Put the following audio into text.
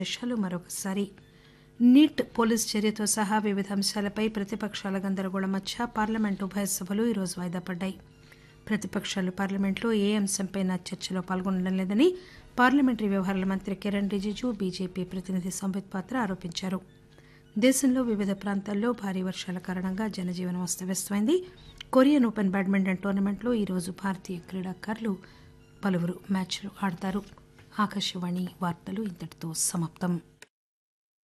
దేశాలు మరొకసారి neat police చర్యతో సహా వివిధ అంశాలపై ప్రతిపక్షాల గందరగోళం మధ్య పార్లమెంటు ఉభయ సభలు ఈరోజు వాయిదా పడ్డాయి ప్రతిపక్షాలు పార్లమెంట్లో ఏ అంశంపైనా చర్చలో పాల్గొనడం లేదని పార్లమెంటరీ వ్యవహారాల మంత్రి కిరణ్ రిజిజు బీజేపీ ప్రతినిధి సంబిత్ పాత్ర ఆరోపించారు దేశంలో వివిధ ప్రాంతాల్లో భారీ వర్షాల కారణంగా జనజీవనం అస్తవ్యస్తమైంది కొరియన్ ఓపెన్ బ్యాడ్మింటన్ టోర్నమెంట్లో ఈరోజు భారతీయ క్రీడాకారులు పలువురు మ్యాచ్లు ఆడతారు ఆకాశవాణి వార్తలు ఇంతటితో సమాప్తం